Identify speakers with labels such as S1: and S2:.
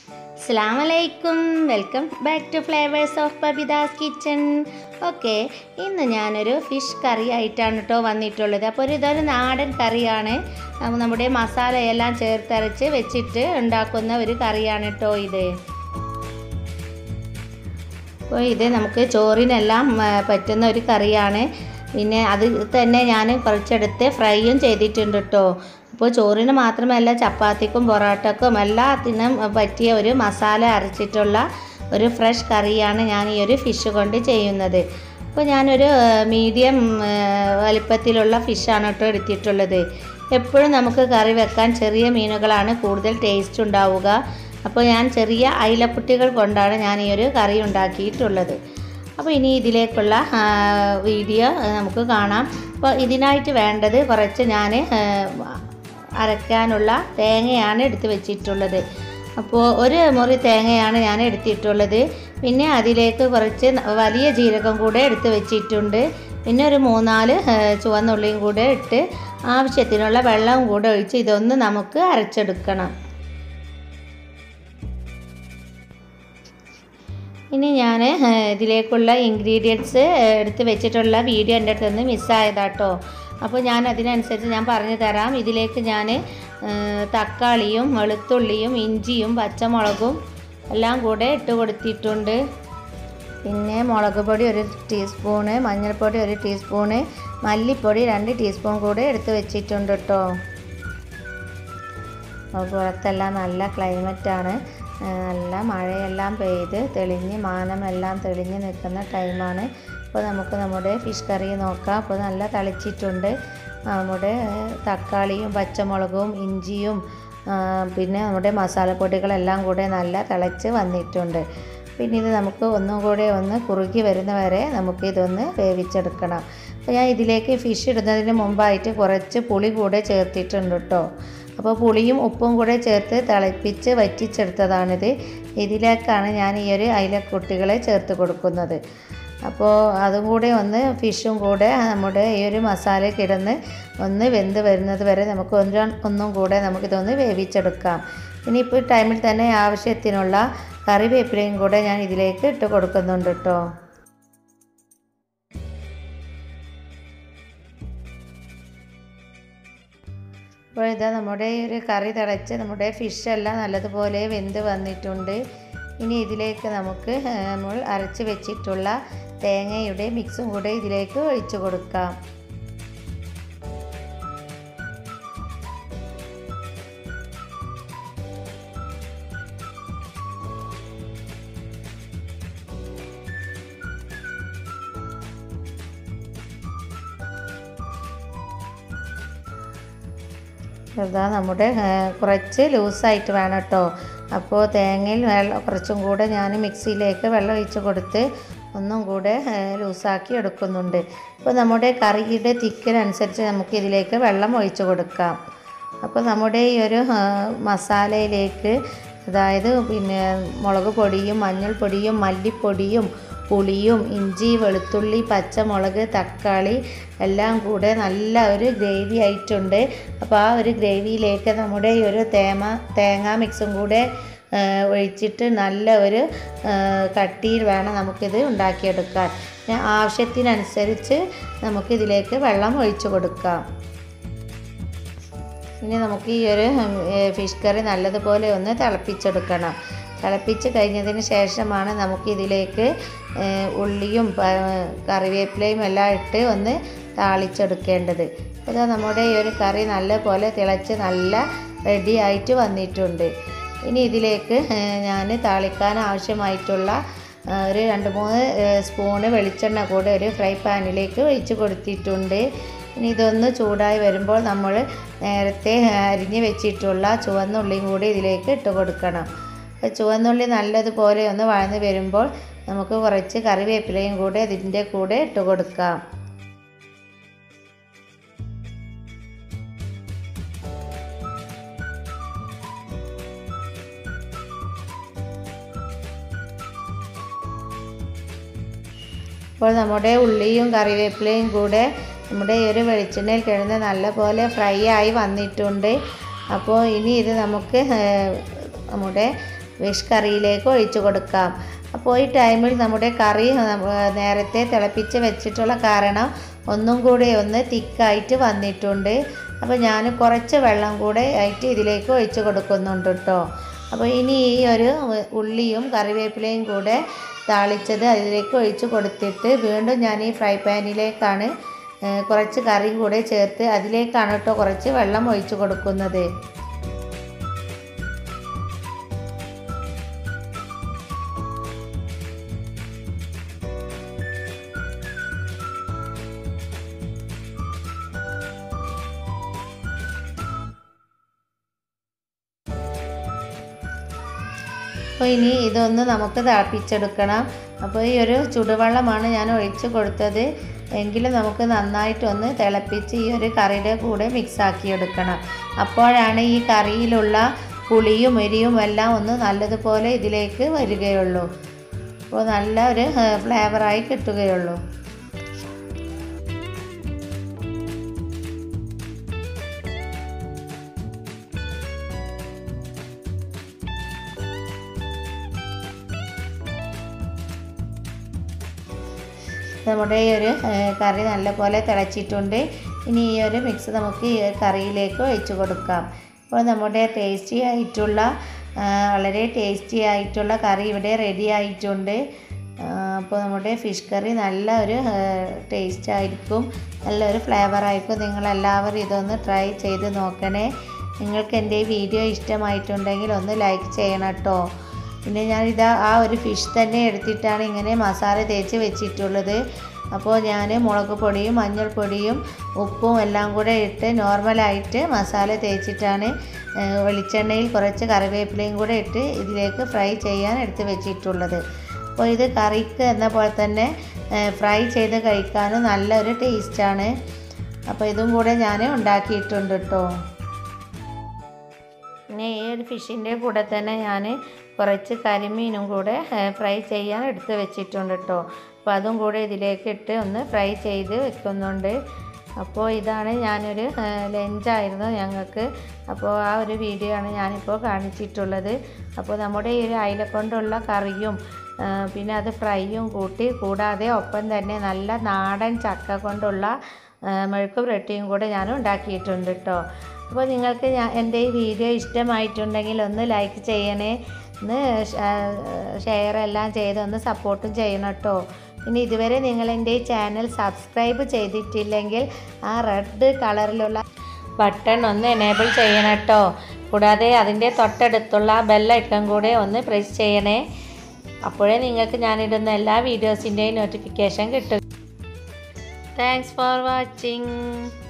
S1: അസ്സാം വലൈക്കും welcome back to flavours of Babidas kitchen okay ഇന്ന് ഞാനൊരു ഫിഷ് കറി ആയിട്ടാണ് കേട്ടോ വന്നിട്ടുള്ളത് അപ്പോൾ ഒരു ഇതൊരു നാടൻ കറിയാണ് നമ്മ- നമ്മുടെ മസാലയെല്ലാം ചേർത്തരച്ച് വെച്ചിട്ട് ഉണ്ടാക്കുന്ന ഒരു കറിയാണ് കേട്ടോ ഇത് അപ്പോൾ ഇത് നമുക്ക് ചോറിനെല്ലാം ആ, പറ്റുന്ന ഒരു കറിയാണ് പിന്നെ അത് തന്നെ ഞാൻ കുറച്ചെടുത്ത് ഫ്രൈയും ചെയ്തിട്ടുണ്ട് കേട്ടോ അപ്പോൾ ചോറിന് മാത്രമല്ല ചപ്പാത്തിക്കും പൊറോട്ടക്കും എല്ലാത്തിനും പറ്റിയ ഒരു മസാല അരച്ചിട്ടുള്ള ഒരു ഫ്രഷ് കറിയാണ് ഞാൻ ഈ ഒരു ഫിഷ് കൊണ്ട് ചെയ്യുന്നത് അപ്പോൾ ഞാനൊരു മീഡിയം വലിപ്പത്തിലുള്ള ഫിഷാണ് കേട്ടോ എടുത്തിട്ടുള്ളത് എപ്പോഴും നമുക്ക് കറി വെക്കാൻ ചെറിയ മീനുകളാണ് കൂടുതൽ ടേസ്റ്റ് ഉണ്ടാവുക അപ്പോൾ ഞാൻ ചെറിയ അയിലക്കുട്ടികൾ കൊണ്ടാണ് ഞാൻ ഈ ഒരു കറി ഉണ്ടാക്കിയിട്ടുള്ളത് അപ്പോൾ ഇനി ഇതിലേക്കുള്ള ആ, വീഡിയോ ആ, നമുക്ക് കാണാം അപ്പോൾ ഇതിനായിട്ട് വേണ്ടത് കുറച്ച് ഞാൻ അരയ്ക്കാനുള്ള തേങ്ങയാണ് എടുത്ത് വെച്ചിട്ടുള്ളത് അപ്പോൾ ഒരു മുറി തേങ്ങയാണ് ഞാൻ എടുത്തിട്ടുള്ളത് പിന്നെ അതിലേക്ക് കുറച്ച് ന- വലിയ ജീരകം കൂടെ എടുത്ത് വെച്ചിട്ടുണ്ട് പിന്നെ ഒരു മൂന്നാല് ആ, ചുവന്നുള്ളിയും കൂടെ ഇട്ട് ആവശ്യത്തിനുള്ള വെള്ളം കൂടെ ഒഴിച്ച് ഇതൊന്ന് നമുക്ക് അരച്ചെടുക്കണം ഇനി ഞാൻ ഇതിലേക്കുള്ള ഇൻഗ്രീഡിയൻസ് എടുത്ത് വെച്ചിട്ടുള്ള വീഡിയോ എൻ്റെ അടുത്ത് നിന്ന് മിസ്സായതാട്ടോ അപ്പോൾ ഞാൻ അതിനനുസരിച്ച് ഞാൻ പറഞ്ഞു തരാം ഇതിലേക്ക് ഞാൻ തക്കാളിയും വെളുത്തുള്ളിയും ഇഞ്ചിയും പച്ചമുളകും എല്ലാം കൂടെ ഇട്ട് കൊടുത്തിട്ടുണ്ട് പിന്നെ മുളക് പൊടി ഒരു ടീസ്പൂണ് മഞ്ഞൾപ്പൊടി ഒരു ടീസ്പൂണ് മല്ലിപ്പൊടി രണ്ട് ടീസ്പൂൺ കൂടെ എടുത്ത് വെച്ചിട്ടുണ്ട് കേട്ടോ അപ്പോൾ പുറത്തെല്ലാം നല്ല ക്ലൈമറ്റാണ് നല്ല മഴയെല്ലാം പെയ്ത് തെളിഞ്ഞ് മാനമെല്ലാം തെളിഞ്ഞ് നിൽക്കുന്ന ടൈമാണ് അപ്പോൾ നമുക്ക് നമ്മുടെ ഫിഷ് കറി നോക്കാം അപ്പോൾ നല്ല തളിച്ചിട്ടുണ്ട് നമ്മുടെ ഏഹ്, തക്കാളിയും പച്ചമുളകും ഇഞ്ചിയും ആ, പിന്നെ നമ്മുടെ മസാലപ്പൊടികളെല്ലാം കൂടെ നല്ല തിളച്ച് വന്നിട്ടുണ്ട് പിന്നെ ഇത് നമുക്ക് ഒന്നും കൂടെ ഒന്ന് കുറുകി വരുന്ന വരെ നമുക്ക് ഇതൊന്ന് വേവിച്ചെടുക്കണം അപ്പോൾ ഞാൻ ഇതിലേക്ക് ഫിഷ് ഇടുന്നതിന് മുമ്പായിട്ട് കുറച്ച് പുളി കൂടെ ചേർത്തിട്ടുണ്ട് കേട്ടോ അപ്പോൾ പുളിയും ഉപ്പും കൂടെ ചേർത്ത് തിളപ്പിച്ച് വറ്റിച്ചെടുത്തതാണിത് ഇതിലേക്കാണ് ഞാൻ ഈ ഒരു അയിലക്കുട്ടികളെ ചേർത്ത് കൊടുക്കുന്നത് അപ്പോൾ അതും കൂടെ ഒന്ന് ഫിഷും കൂടെ നമ്മുടെ ഈ ഒരു മസാല കിടന്ന് ഒന്ന് വെന്ത് വരുന്നത് വരെ നമുക്ക് ഒന്ന് ഒന്നും കൂടെ നമുക്കിതൊന്ന് വേവിച്ചെടുക്കാം ഇനിയിപ്പോൾ ഈ ടൈമിൽ തന്നെ ആവശ്യത്തിനുള്ള കറിവേപ്പിലയും കൂടെ ഞാൻ ഇതിലേക്ക് ഇട്ട് കൊടുക്കുന്നുണ്ട് കേട്ടോ അപ്പോൾ ഇതാ നമ്മുടെ ഈ ഒരു കറി തിളച്ച് നമ്മുടെ ഫിഷെല്ലാം നല്ലതുപോലെ വെന്ത് വന്നിട്ടുണ്ട് ഇനി ഇതിലേക്ക് നമുക്ക് ആ, നമ്മൾ അരച്ച് വെച്ചിട്ടുള്ള തേങ്ങയുടെ മിക്സും കൂടെ ഇതിലേക്ക് ഒഴിച്ചു കൊടുക്കാം ഇതാ നമ്മുടെ ആ, കുറച്ച് ലൂസായിട്ട് വേണം കേട്ടോ അപ്പോൾ തേങ്ങയിൽ വെള്ളം കുറച്ചും കൂടെ ഞാൻ മിക്സിയിലേക്ക് വെള്ളം ഒഴിച്ച് കൊടുത്ത് ഒന്നും കൂടെ ആ, ലൂസാക്കി എടുക്കുന്നുണ്ട് അപ്പോൾ നമ്മുടെ കറിയുടെ തിക്കിനനുസരിച്ച് നമുക്ക് ഇതിലേക്ക് വെള്ളം ഒഴിച്ച് കൊടുക്കാം അപ്പോൾ നമ്മുടെ ഈ ഒരു ആ, മസാലയിലേക്ക് അതായത് പിന്നെ മുളക് പൊടിയും മഞ്ഞൾപ്പൊടിയും മല്ലിപ്പൊടിയും പുളിയും ഇഞ്ചി വെളുത്തുള്ളി പച്ചമുളക് തക്കാളി എല്ലാം കൂടെ നല്ല ഒരു ഗ്രേവി ആയിട്ടുണ്ട് അപ്പോൾ ആ ഒരു ഗ്രേവിയിലേക്ക് നമ്മുടെ ഈ ഒരു തേങ്ങ തേങ്ങാ മിക്സും കൂടെ ആ, ഒഴിച്ചിട്ട് നല്ല ഒരു ആ, കട്ടിയിൽ വേണം നമുക്കിത് ഉണ്ടാക്കിയെടുക്കാൻ പിന്നെ ആവശ്യത്തിനനുസരിച്ച് നമുക്കിതിലേക്ക് വെള്ളം ഒഴിച്ചു കൊടുക്കാം ഇനി നമുക്ക് ഈ ഒരു ഫിഷ് കറി നല്ലതുപോലെ ഒന്ന് തിളപ്പിച്ചെടുക്കണം തിളപ്പിച്ച് കഴിഞ്ഞതിന് ശേഷമാണ് നമുക്കിതിലേക്ക് ഏഹ്, ഉള്ളിയും പ- കറിവേപ്പിലയും എല്ലാം ഇട്ട് ഒന്ന് താളിച്ചെടുക്കേണ്ടത് ഇത് നമ്മുടെ ഈ ഒരു കറി നല്ലപോലെ തിളച്ച് നല്ല റെഡി ആയിട്ട് വന്നിട്ടുണ്ട് ഇനി ഇതിലേക്ക് ഞാൻ താളിക്കാൻ ആവശ്യമായിട്ടുള്ള ആ, ഒരു രണ്ട് മൂന്ന് ഏഹ്, സ്പൂണ് വെളിച്ചെണ്ണ കൂടെ ഒരു ഫ്രൈ പാനിലേക്ക് ഒഴിച്ച് കൊടുത്തിട്ടുണ്ട് ഇനി ഇതൊന്ന് ചൂടായി വരുമ്പോൾ നമ്മൾ നേരത്തെ അരിഞ്ഞ് വെച്ചിട്ടുള്ള ചുവന്നുള്ളിയും കൂടി ഇതിലേക്ക് ഇട്ട് കൊടുക്കണം അപ്പോൾ ചുവന്നുള്ളി നല്ലതുപോലെ ഒന്ന് വഴന്ന് വരുമ്പോൾ നമുക്ക് കുറച്ച് കറിവേപ്പിലയും കൂടെ ഇതിൻ്റെ കൂടെ ഇട്ട് കൊടുക്കാം അപ്പോൾ നമ്മുടെ ഉള്ളിയും കറിവേപ്പിലയും കൂടെ നമ്മുടെ ഈ ഒരു വെളിച്ചെണ്ണയിൽ കിടന്ന് നല്ലപോലെ ഫ്രൈ ആയി വന്നിട്ടുണ്ട് അപ്പോൾ ഇനി ഇത് നമുക്ക് ഏഹ്, നമ്മുടെ ഫിഷ് കറിയിലേക്ക് ഒഴിച്ചു കൊടുക്കാം അപ്പോൾ ഈ ടൈമിൽ നമ്മുടെ കറി നേരത്തെ തിളപ്പിച്ച് വെച്ചിട്ടുള്ള കാരണം ഒന്നും കൂടി ഒന്ന് തിക്കായിട്ട് വന്നിട്ടുണ്ട് അപ്പോൾ ഞാൻ കുറച്ച് വെള്ളം കൂടെ ആയിട്ട് ഇതിലേക്ക് ഒഴിച്ച് കൊടുക്കുന്നുണ്ട് കേട്ടോ അപ്പോൾ ഇനി ഈ ഒരു ഉള്ളിയും കറിവേപ്പിലയും കൂടെ താളിച്ചത് അതിലേക്ക് ഒഴിച്ച് കൊടുത്തിട്ട് വീണ്ടും ഞാൻ ഈ ഫ്രൈ പാനിലേക്കാണ് കുറച്ച് കറിയും കൂടെ ചേർത്ത് അതിലേക്കാണ് കേട്ടോ കുറച്ച് വെള്ളം ഒഴിച്ച് കൊടുക്കുന്നത് അപ്പോൾ ഇനി ഇതൊന്ന് നമുക്ക് തിളപ്പിച്ചെടുക്കണം അപ്പോൾ ഈ ഒരു ചുടുവെള്ളമാണ് ഞാൻ ഒഴിച്ച് കൊടുത്തത് എങ്കിലും നമുക്ക് നന്നായിട്ടൊന്ന് തിളപ്പിച്ച് ഈ ഒരു കറിയുടെ കൂടെ മിക്സാക്കി എടുക്കണം അപ്പോഴാണ് ഈ കറിയിലുള്ള പുളിയും എരിയും എല്ലാം ഒന്ന് നല്ലതുപോലെ ഇതിലേക്ക് വരികയുള്ളൂ അപ്പോൾ നല്ല ഒരു ഫ്ലേവറായി കിട്ടുകയുള്ളൂ നമ്മുടെ ഈ ഒരു കറി നല്ലപോലെ തിളച്ചിട്ടുണ്ട് ഇനി ഈ ഒരു മിക്സ് നമുക്ക് ഈ കറിയിലേക്ക് ഒഴിച്ച് കൊടുക്കാം അപ്പോൾ നമ്മുടെ ടേസ്റ്റി ആയിട്ടുള്ള വളരെ ടേസ്റ്റി ആയിട്ടുള്ള കറി ഇവിടെ റെഡി ആയിട്ടുണ്ട് അപ്പോൾ നമ്മുടെ ഫിഷ് കറി നല്ല ഒരു ടേസ്റ്റ് ആയിരിക്കും നല്ലൊരു ഫ്ലേവർ ആയിരിക്കും നിങ്ങളെല്ലാവരും ഇതൊന്ന് ട്രൈ ചെയ്ത് നോക്കണേ നിങ്ങൾക്ക് എൻ്റെ ഈ വീഡിയോ ഇഷ്ടമായിട്ടുണ്ടെങ്കിൽ ഒന്ന് ലൈക്ക് ചെയ്യണം കേട്ടോ പിന്നെ ഞാനിതാ ആ ഒരു ഫിഷ് തന്നെ എടുത്തിട്ടാണ് ഇങ്ങനെ മസാല തേച്ച് വെച്ചിട്ടുള്ളത് അപ്പോൾ ഞാൻ മുളക് പൊടിയും മഞ്ഞൾപ്പൊടിയും ഉപ്പും എല്ലാം കൂടെ ഇട്ട് നോർമലായിട്ട് മസാല തേച്ചിട്ടാണ് വെളിച്ചെണ്ണയിൽ കുറച്ച് കറിവേപ്പിലയും കൂടെ ഇട്ട് ഇതിലേക്ക് ഫ്രൈ ചെയ്യാൻ എടുത്ത് വെച്ചിട്ടുള്ളത് അപ്പോൾ ഇത് കറിക്ക് എന്ന പോലെ തന്നെ ഫ്രൈ ചെയ്ത് കഴിക്കാനും നല്ലൊരു ടേസ്റ്റാണ് അപ്പോൾ ഇതും കൂടെ ഞാൻ ഉണ്ടാക്കിയിട്ടുണ്ട് കേട്ടോ പിന്നെ ഈ ഒരു ഫിഷിൻ്റെ കൂടെ തന്നെ ഞാൻ കുറച്ച് കരിമീനും കൂടെ ഫ്രൈ ചെയ്യാൻ എടുത്ത് വെച്ചിട്ടുണ്ട് കേട്ടോ അപ്പോൾ അതും കൂടെ ഇതിലേക്ക് ഇട്ട് ഒന്ന് ഫ്രൈ ചെയ്ത് വെക്കുന്നുണ്ട് അപ്പോൾ ഇതാണ് ഞാനൊരു ലഞ്ചായിരുന്നു ഞങ്ങൾക്ക് അപ്പോൾ ആ ഒരു വീഡിയോ ആണ് ഞാനിപ്പോൾ കാണിച്ചിട്ടുള്ളത് അപ്പോൾ നമ്മുടെ ഈ ഒരു അയില കൊണ്ടുള്ള കറിയും പിന്നെ അത് ഫ്രൈയും കൂട്ടി കൂടാതെ ഒപ്പം തന്നെ നല്ല നാടൻ ചക്ക കൊണ്ടുള്ള മെഴുക്ക് പുരട്ടിയും കൂടെ ഞാൻ ഉണ്ടാക്കിയിട്ടുണ്ട് കേട്ടോ അപ്പോൾ നിങ്ങൾക്ക് ഞാൻ എൻ്റെ ഈ വീഡിയോ ഇഷ്ടമായിട്ടുണ്ടെങ്കിൽ ഒന്ന് ലൈക്ക് ചെയ്യണേ ഒന്ന് ഷെയർ എല്ലാം ചെയ്ത് ഒന്ന് സപ്പോർട്ടും ചെയ്യണം കേട്ടോ ഇനി ഇതുവരെ നിങ്ങൾ എൻ്റെ ഈ ചാനൽ സബ്സ്ക്രൈബ് ചെയ്തിട്ടില്ലെങ്കിൽ ആ റെഡ് കളറിലുള്ള ബട്ടൺ ഒന്ന് എനേബിൾ ചെയ്യണം കേട്ടോ കൂടാതെ അതിൻ്റെ തൊട്ടടുത്തുള്ള ബെല്ലൈക്കൺ കൂടെ ഒന്ന് പ്രസ് ചെയ്യണേ അപ്പോഴേ നിങ്ങൾക്ക് ഞാനിടുന്ന എല്ലാ വീഡിയോസിൻ്റെയും നോട്ടിഫിക്കേഷൻ കിട്ടും താങ്ക്സ് ഫോർ വാച്ചിങ്